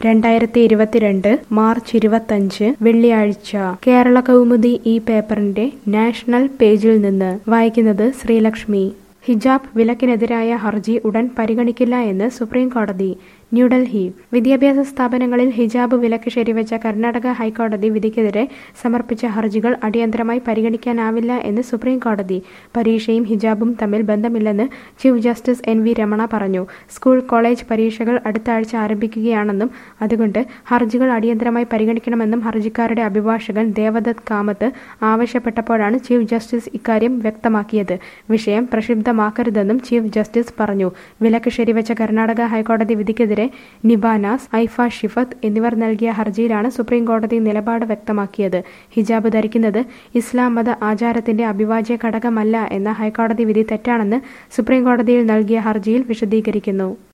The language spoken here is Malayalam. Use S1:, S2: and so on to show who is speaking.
S1: രണ്ടായിരത്തി ഇരുപത്തിരണ്ട് മാർച്ച് ഇരുപത്തഞ്ച് വെള്ളിയാഴ്ച കേരള കൗമുദി ഈ പേപ്പറിന്റെ നാഷണൽ പേജിൽ നിന്ന് വായിക്കുന്നത് ശ്രീലക്ഷ്മി ഹിജാബ് വിലക്കിനെതിരായ ഹർജി ഉടൻ പരിഗണിക്കില്ല എന്ന് സുപ്രീം കോടതി ന്യൂഡൽഹി വിദ്യാഭ്യാസ സ്ഥാപനങ്ങളിൽ ഹിജാബ് വിലക്ക് ശരിവെച്ച കർണാടക ഹൈക്കോടതി വിധിക്കെതിരെ സമർപ്പിച്ച ഹർജികൾ അടിയന്തരമായി പരിഗണിക്കാനാവില്ല എന്ന് സുപ്രീം കോടതി പരീക്ഷയും ഹിജാബും തമ്മിൽ ബന്ധമില്ലെന്ന് chief justice N V Ramana പറഞ്ഞു സ്കൂൾ കോളേജ് പരീക്ഷകൾ അടുത്ത ആഴ്ച ആരംഭിക്കുകയാണെന്നും അതുകൊണ്ട് ഹർജികൾ അടിയന്തരമായി പരിഗണിക്കണമെന്നും ഹർജിക്കാരുടെ അഭിഭാഷകൻ ദേവദത്ത് കാമത്ത് ആവശ്യപ്പെട്ടപ്പോഴാണ് ചീഫ് ജസ്റ്റിസ് ഇക്കാര്യം വ്യക്തമാക്കിയത് വിഷയം പ്രക്ഷുബ്ധമാക്കരുതെന്നും ചീഫ് ജസ്റ്റിസ് പറഞ്ഞു വിലക്ക് ശരിവെച്ച കർണാടക ഹൈക്കോടതി വിധിക്കെതിരെ നിബാനാസ് ഐഫ ഷിഫത്ത് എന്നിവർ നൽകിയ ഹർജിയിലാണ് സുപ്രീം കോടതി നിലപാട് വ്യക്തമാക്കിയത് ഹിജാബ് ധരിക്കുന്നത് ഇസ്ലാം മത ആചാരത്തിന്റെ അവിഭാജ്യ ഘടകമല്ല എന്ന ഹൈക്കോടതി വിധി തെറ്റാണെന്ന് സുപ്രീം കോടതിയിൽ നൽകിയ ഹർജിയിൽ വിശദീകരിക്കുന്നു